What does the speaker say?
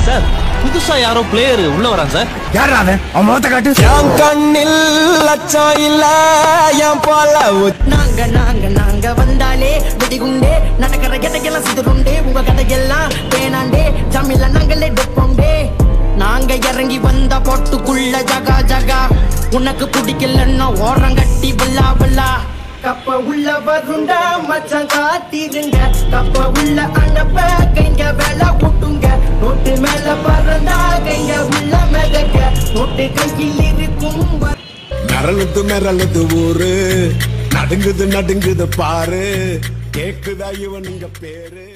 sir புதுசா யாரோ player உள்ள வரான் சார் யாரா அவன் அவன் முகத்தை காட்டு என் கண்ணில் லட்சம் இல்ல என் போல நாங்க நாங்க நாங்க வந்தாலே வெடிகுண்டே நடக்கிற கதையெல்லாம் சிதறுண்டே உங்க கதையெல்லாம் வேணாண்டே ஜாமில நாங்களே டெப்போண்டே நாங்க இறங்கி வந்த போட்டுக்குள்ள ஜகா ஜகா உனக்கு பிடிக்கலன்னா ஓரம் கட்டி வல்லா வல்லா கப்ப உள்ள வருண்டா மச்சான் காத்திருங்க கப்ப உள்ள அனுப்ப கைங்க வேலை விட்டுங்க நோட்டு மேல பறந்தா கைங்க உள்ள மிதக்க நோட்டு கையில் இருக்கும் வ- மிரளுது மிரளுது ஊரு நடுங்குது நடுங்குது பாரு கேக்குதா இவனுங்க பேரு